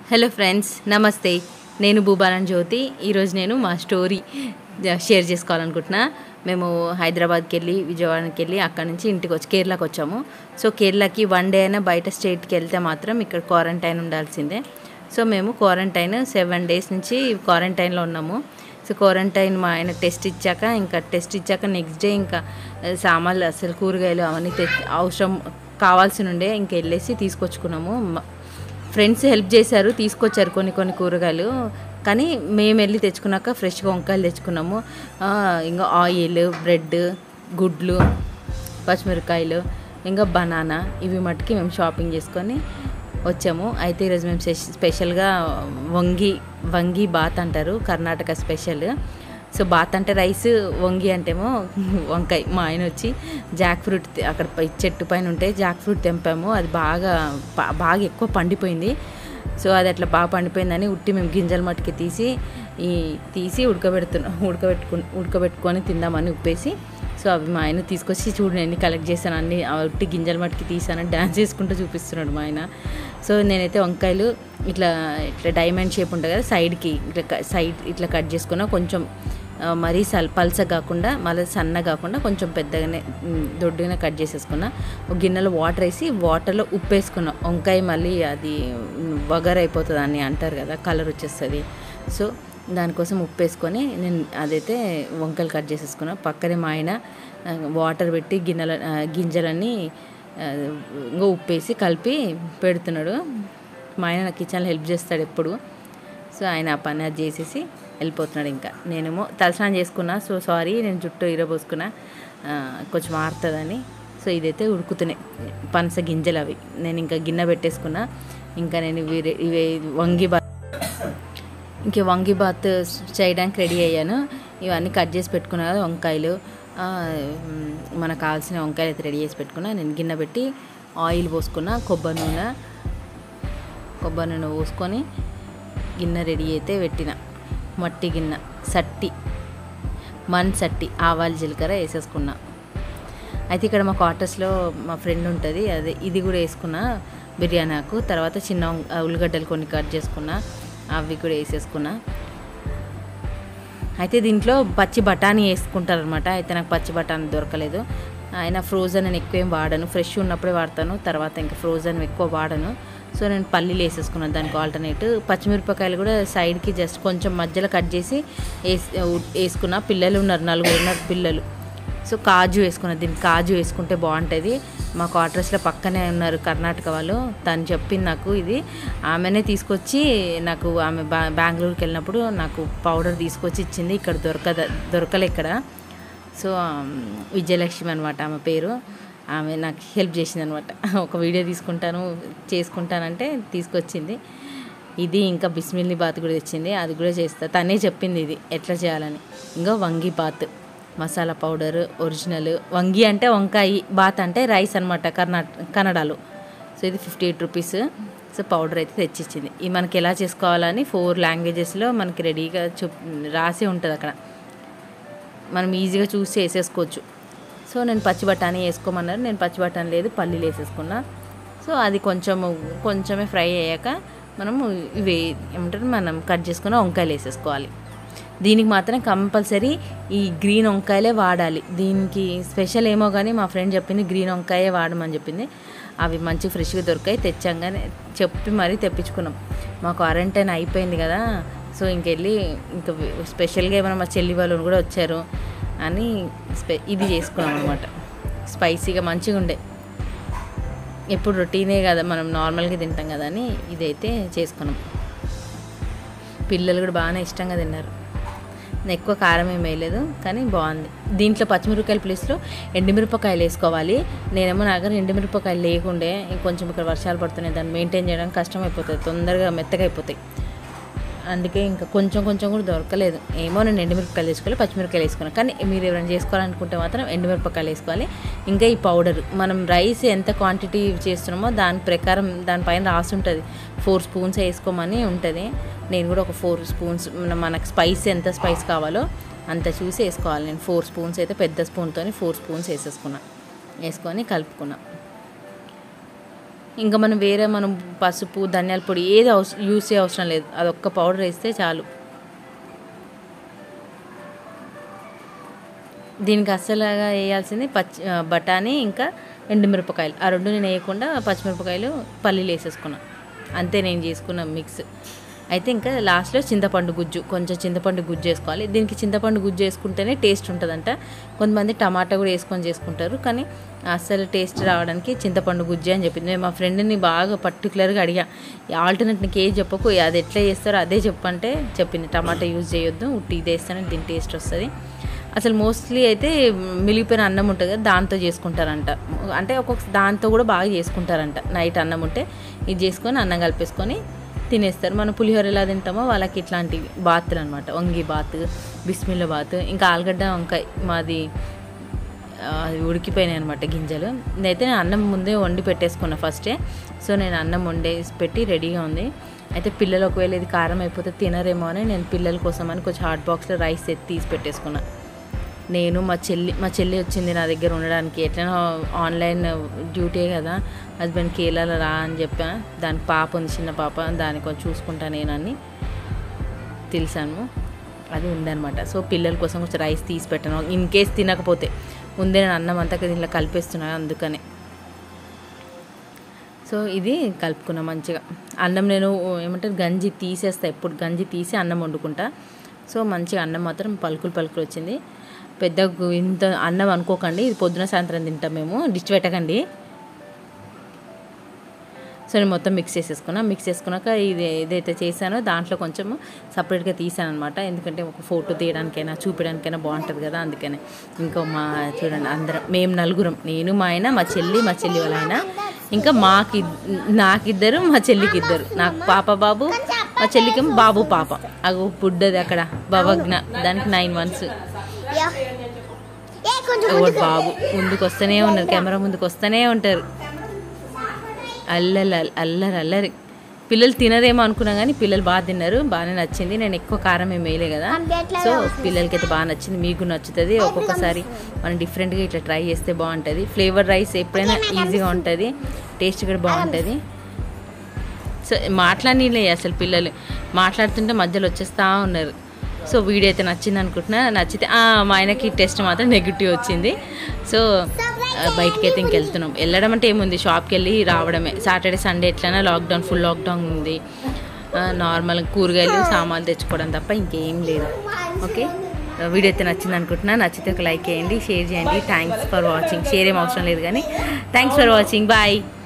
hello friends నమస్తే నేను భూబాలన్ జ్యోతి ఈరోజు నేను మా స్టోరీ జ- షేర్ చేసుకోవాలనుకుంటున్నా మేము హైదరాబాద్కి వెళ్ళి విజయవాడకి వెళ్ళి అక్కడ నుంచి ఇంటికి వచ్చి కేరళకి వచ్చాము సో కేరళకి వన్ డే అయినా బయట స్టేట్కి వెళ్తే మాత్రం ఇక్కడ క్వారంటైన్ ఉండాల్సిందే సో మేము క్వారంటైన్ సెవెన్ డేస్ నుంచి క్వారంటైన్లో ఉన్నాము సో క్వారంటైన్ మా ఆయన టెస్ట్ ఇచ్చాక ఇంకా టెస్ట్ ఇచ్చాక నెక్స్ట్ డే ఇంకా ఆ, సామాన్లు అసలు కూరగాయలు అవన్నీ తె అవసరం కావాల్సి ఉండే ఇంక వెళ్ళేసి తీసుకొచ్చుకున్నాము మ- ఫ్రెండ్స్ హెల్ప్ చేశారు తీసుకొచ్చారు కొన్ని కొన్ని కూరగాయలు కానీ మేము వెళ్ళి తెచ్చుకున్నాక ఫ్రెష్గా వంకాయలు తెచ్చుకున్నాము ఆ, ఇంకా ఆయిల్ బ్రెడ్ గుడ్లు పచ్చిమిరకాయలు ఇంకా బనానా ఇవి మట్టుకి మేము షాపింగ్ చేసుకొని వచ్చాము అయితే ఈరోజు మేము స్పెష- స్పెషల్గా వంగి వంగి బాత్ అంటారు కర్ణాటక స్పెషల్ సో బాత్ అంటే రైస్ వంగి అంటేమో వంకాయ మా ఆయన వచ్చి జాక్ ఫ్రూట్ తె- అక్కడ పై చెట్టు పైన ఉంటే జాక్ ఫ్రూట్ తెంపాము అది బాగా బా- బాగా ఎక్కువ పండిపోయింది సో అది అట్లా బాగా పండిపోయిందని ఉట్టి మేము గింజల మట్టుకి తీసి ఈ తీసి ఉడకబెడుతున్నాం ఉడకబెట్టుకు ఉడకబెట్టుకొని తిందామని ఉప్పేసి సో అవి మా ఆయన తీసుకొచ్చి చూడు నేను ఎన్ని కలెక్ట్ చేశాను అన్ని ఆ ఉట్టి గింజల మట్టుకి తీసానని డ్యాన్స్ చేసుకుంటూ చూపిస్తున్నాడు మా ఆయన సో నేనైతే వంకాయలు ఇట్లా ఇట్లా డైమండ్ షేప్ ఉంటుంది కదా సైడ్కి ఇట్లా క- సైడ్ ఇట్లా కట్ చేసుకున్నా కొంచెం ఆ, మరీ సల్ పల్స కాకుండా మళ్ళీ సన్న కాకుండా కొంచెం పెద్దగానే ఉమ్, దొడ్డుగానే కట్ చేసేసుకున్నా ఒక గిన్నెలో వాటర్ వేసి వాటర్లో ఉప్పు వేసుకున్నా వంకాయ మళ్ళీ అది ఉమ్, వగర్ అయిపోతుంది అని అంటారు కదా కలర్ వచ్చేస్తుంది సో దానికోసం ఉప్పు వేసుకొని నేను అదైతే వంకాయలు కట్ చేసేసుకున్నా పక్కనే మా ఆయన ఆ, వాటర్ పెట్టి గిన్నెల ఆ, గింజలన్నీ ఆ, ఇంకా ఉప్పు వేసి కలిపి పెడుతున్నాడు మా ఆయన నాకు కిచెన్లో హెల్ప్ చేస్తాడు ఎప్పుడు సో ఆయన ఆ పని అది చేసేసి వెళ్ళిపోతున్నాడు ఇంకా నేనేమో తలస్నానం చేసుకున్నా సో సారీ నేను జుట్టు ఇరబోసుకున్నా ఆ, కొంచెం ఆరుతుందని సో ఇదైతే ఉడుకుతున్నాయి పనస గింజలు అవి నేను ఇంకా గిన్నె పెట్టేసుకున్నా ఇంకా నేను ఇవి రె- ఇవి వంగి బా ఇంక వంగి బాత్ చేయడానికి రెడీ అయ్యాను ఇవన్నీ కట్ చేసి పెట్టుకున్నా కదా వంకాయలు ఆ, మ్, మనకు కావాల్సిన వంకాయలు అయితే రెడీ చేసి పెట్టుకున్నా నేను గిన్నె పెట్టి ఆయిల్ పోసుకున్నా కొబ్బరి నూనె కొబ్బరి నూనె పోసుకొని గిన్నె రెడీ అయితే పెట్టిన మట్టి గిన్నె సట్టి మన్ సట్టి ఆవాలు జీలకర్ర వేసేసుకున్నా అయితే ఇక్కడ మా క్వార్టర్స్లో మా ఫ్రెండ్ ఉంటుంది అదే ఇది కూడా వేసుకున్నా బిర్యానీ ఆకు తర్వాత చిన్న ఉ- ఉల్లిగడ్డలు కొన్ని కట్ చేసుకున్నా అవి కూడా వేసేసుకున్నా అయితే దీంట్లో పచ్చి బఠానీ వేసుకుంటారు అనమాట అయితే నాకు పచ్చి బఠానీ దొరకలేదు ఆయన ఫ్రోజన్ నేను ఎక్కువ ఏం వాడను ఫ్రెష్ ఉన్నప్పుడే వాడతాను తర్వాత ఇంకా ఫ్రోజన్ ఎక్కువ వాడను సో నేను పల్లీలు వేసేసుకున్నాను దానికి ఆల్టర్నేట్ పచ్చిమిరపకాయలు కూడా సైడ్కి జస్ట్ కొంచెం మధ్యలో కట్ చేసి వేసి వేసుకున్నా పిల్లలు ఉన్నారు నలుగురు ఉన్నారు పిల్లలు సో కాజు వేసుకున్నా దీనికి కాజు వేసుకుంటే బాగుంటుంది మా క్వార్టర్స్లో పక్కనే ఉన్నారు కర్ణాటక వాళ్ళు తను చెప్పింది నాకు ఇది ఆమెనే తీసుకొచ్చి నాకు ఆమె బా బెంగళూరుకి వెళ్ళినప్పుడు నాకు పౌడర్ తీసుకొచ్చి ఇచ్చింది ఇక్కడ దొరకద దొరకలే ఇక్కడ సో ఆమ్, విజయలక్ష్మి అనమాట ఆమె పేరు ఆమె నాకు హెల్ప్ చేసింది అనమాట ఒక వీడియో తీసుకుంటాను చేసుకుంటానంటే తీసుకొచ్చింది ఇది ఇంకా బిస్మిల్లీ బాత్ కూడా తెచ్చింది అది కూడా చేస్తా తనే చెప్పింది ఇది ఎట్లా చేయాలని ఇంకా వంగి బాత్ మసాలా పౌడర్ ఒరిజినల్ వంగి అంటే వంకాయ బాత్ అంటే రైస్ అనమాట కర్ణాట కన్నడలో సో ఇది fifty eight rupees so powder అయితే తెచ్చిచ్చింది ఇది మనకి ఎలా చేసుకోవాలని ఫోర్ లాంగ్వేజెస్లో మనకి రెడీగా చూ రాసి ఉంటుంది అక్కడ మనం ఈజీగా చూసి చేసేసుకోవచ్చు సో నేను పచ్చి బఠానీ వేసుకోమన్నారు నేను పచ్చి బఠానీ లేదు పల్లీలు వేసేసుకున్నా సో అది కొంచెం కొంచెమే ఫ్రై అయ్యాక మనము ఇవి ఏమంటారు మనం కట్ చేసుకున్న వంకాయలు వేసేసుకోవాలి దీనికి మాత్రం కంపల్సరీ ఈ గ్రీన్ వంకాయలే వాడాలి దీనికి స్పెషల్ ఏమో కానీ మా ఫ్రెండ్ చెప్పింది గ్రీన్ వంకాయే వాడమని చెప్పింది అవి మంచి ఫ్రెష్గా దొరికాయి తెచ్చాగానే చెప్పి మరీ తెప్పించుకున్నాం మా క్వారంటైన్ అయిపోయింది కదా సో ఇంకెళ్ళి ఇంకా స్పెషల్గా ఏమైనా మా చెల్లి వాళ్ళు కూడా వచ్చారు అని స్పె ఇది చేసుకున్నాం అనమాట స్పైసీగా మంచిగా ఉండే ఎప్పుడు రొటీనే కదా మనం నార్మల్గా తింటాం కదా అని ఇదైతే చేసుకున్నాం పిల్లలు కూడా బాగానే ఇష్టంగా తిన్నారు నేను ఎక్కువ కారం ఏం వేయలేదు కానీ బాగుంది దీంట్లో పచ్చిమిరపకాయల ప్లేస్లో ఎండుమిరపకాయలు వేసుకోవాలి నేనేమో నా దగ్గర ఎండుమిరపకాయలు లేకుండే ఇంకొంచెం ఇక్కడ వర్షాలు పడుతున్నాయి దాన్ని మెయింటైన్ చేయడం కష్టం అయిపోతుంది తొందరగా మెత్తగా అయిపోతాయి అందుకే ఇంకా కొంచెం కొంచెం కూడా దొరకలేదు ఏమో నేను ఎండుమిరపకాయలు వేసుకోవాలి పచ్చిమిరపకాయలు వేసుకున్నాను కానీ మీరు ఎవరైనా చేసుకోవాలనుకుంటే మాత్రం ఎండుమిరపకాయలు వేసుకోవాలి ఇంకా ఈ పౌడర్ మనం రైస్ ఎంత క్వాంటిటీ చేస్తున్నామో దాని ప్రకారం దానిపైన రాసి ఉంటుంది ఫోర్ స్పూన్స్ వేసుకోమని ఉంటుంది నేను కూడా ఒక ఫోర్ స్పూన్స్ మనకు స్పైస్ ఎంత స్పైస్ కావాలో అంత చూసి వేసుకోవాలి నేను ఫోర్ స్పూన్స్ అయితే పెద్ద స్పూన్తో ఫోర్ స్పూన్స్ వేసేసుకున్నా వేసుకొని కలుపుకున్నా ఇంకా మనం వేరే మనం పసుపు ధనియాల పొడి ఏది అవసరం యూస్ చేయ అవసరం లేదు అదొక్క పౌడర్ వేస్తే చాలు దీనికి అస్సలుగా వేయాల్సింది పచ్చి ఆ, బఠానీ ఇంకా ఎండుమిరపకాయలు ఆ రెండు నేను వేయకుండా పచ్చిమిరపకాయలు పల్లీలు వేసేసుకున్నా అంతే నేను చేసుకున్న మిక్స్ అయితే ఇంకా లాస్ట్లో చింతపండు గుజ్జు కొంచెం చింతపండు గుజ్జు వేసుకోవాలి దీనికి చింతపండు గుజ్జు వేసుకుంటేనే టేస్ట్ ఉంటుందంట కొంతమంది టమాటా కూడా వేసుకొని చేసుకుంటారు కానీ అస్సలు టేస్ట్ రావడానికి చింతపండు గుజ్జు అని చెప్పింది నేను మా ఫ్రెండ్ని బాగా పర్టికులర్గా అడిగా ఆల్టర్నేట్ నీకు ఏది చెప్పకు అది ఎట్లా చేస్తారో అదే చెప్పంటే చెప్పింది టమాటా యూజ్ చేయొద్దు ఉట్టి ఇది వేస్తేనే దీని టేస్ట్ వస్తుంది అసలు మోస్ట్లీ అయితే మిలిగిపోయిన అన్నం ఉంటుంది కదా దాంతో చేసుకుంటారంట అంటే ఒక్కొక్క దాంతో కూడా బాగా చేసుకుంటారంట నైట్ అన్నం ఉంటే ఇది చేసుకొని అన్నం కలిపేసుకొని తినేస్తారు మనం పులిహోర ఎలా తింటామో వాళ్ళకి ఇట్లాంటివి బాతులు అనమాట వంగి బాత్ బిస్మిల్ల బాత్ ఇంకా ఆలుగడ్డ వంకాయ మాది ఆ, అవి ఉడికిపోయినాయి అనమాట గింజలు నేనైతే నేను అన్నం ముందే వండి పెట్టేసుకున్నా ఫస్టే సో నేను అన్నం వండేసి పెట్టి రెడీగా ఉంది అయితే పిల్లలు ఒకవేళ ఇది కారం అయిపోతే తినరేమో అని నేను పిల్లల కోసం అని కొంచెం హాట్ బాక్స్లో రైస్ ఎత్తి తీసి పెట్టేసుకున్నా నేను మా చెల్లి మా చెల్లి వచ్చింది నా దగ్గర ఉండడానికి ఎట్లైనా ఆన్లైన్ డ్యూటీ కదా హస్బెండ్కి వెళ్ళాలి రా అని చెప్పా దానికి పాప ఉంది చిన్న పాప దాన్ని కొంచెం చూసుకుంటా నేనని తెలిసాను అది ఉందన్నమాట సో పిల్లల కోసం కొంచెం రైస్ తీసి పెట్టాను ఇన్ కేస్ తినకపోతే ముందే నేను అన్నం అంతా దీంట్లో కలిపేస్తున్నాను అందుకనే సో ఇది కలుపుకున్నా మంచిగా అన్నం నేను ఏమంటారు గంజి తీసేస్తా ఎప్పుడు గంజి తీసి అన్నం వండుకుంటా సో మంచిగా అన్నం మాత్రం పలుకులు పలుకులు వచ్చింది పెద్ద గు- ఇంత అన్నం అనుకోకండి ఇది పొద్దున సాయంత్రం తింటాం మేము డిష్ పెట్టకండి సో నేను మొత్తం మిక్స్ చేసేసుకున్నా మిక్స్ చేసుకున్నాక ఇది ఏదైతే చేశానో దాంట్లో కొంచెం సపరేట్గా తీసాను అనమాట ఎందుకంటే ఒక ఫోటో తీయడానికైనా చూపించడానికైనా బాగుంటుంది కదా అందుకనే ఇంకో మా చూడండి అందరం మేము నలుగురం నేను మా ఆయన మా చెల్లి మా చెల్లి వాళ్ళ ఆయన ఇంకా మాకి నాకిద్దరు మా చెల్లికి ఇద్దరు నాకు పాప బాబు మా చెల్లికేమో బాబు పాప అగో పుడ్డది అక్కడ భవజ్ఞ దానికి నైన్ మంత్స్ యా ఏ కొంచెం ఒకటి బాబు ముందుకు వస్తూనే ఉన్నారు కెమెరా ముందుకు వస్తూనే ఉంటారు అల్లరి అల్లరి అల్లరి పిల్లలు తినరేమో అనుకున్నా కానీ పిల్లలు బాగా తిన్నారు బాగానే నచ్చింది నేను ఎక్కువ కారం ఏం వేయలే కదా సో పిల్లలకి అయితే బాగా నచ్చింది మీకు నచ్చుతుంది ఒక్కొక్కసారి మనం డిఫరెంట్గా ఇట్లా ట్రై చేస్తే బాగుంటుంది ఫ్లేవర్ రైస్ ఎప్పుడైనా ఈజీగా ఉంటుంది టేస్ట్ కూడా బాగుంటుంది సో మాట్లాడనీలే అసలు పిల్లలు మాట్లాడుతుంటే మధ్యలో వచ్చేస్తా ఉన్నారు సో వీడియో అయితే నచ్చింది అనుకుంటున్నా నచ్చితే ఆ, మా ఆయనకి టెస్ట్ మాత్రం నెగిటివ్ వచ్చింది సో ఆ, బయటికి అయితే ఇంకెళ్తున్నాం వెళ్ళడం అంటే ఏముంది షాప్కి వెళ్ళి రావడమే సాటర్డే సండే ఎట్లైనా లాక్డౌన్ ఫుల్ లాక్డౌన్ ఉంది నార్మల్ కూరగాయలు సామాన్లు తెచ్చుకోవడం తప్ప ఇంకేం లేదు ఓకే వీడియో అయితే నచ్చింది అనుకుంటున్నా నచ్చితే ఒక లైక్ చేయండి షేర్ చేయండి థ్యాంక్స్ ఫర్ వాచింగ్ షేర్ ఏం అవసరం లేదు కానీ థ్యాంక్స్ ఫర్ వాచింగ్ బాయ్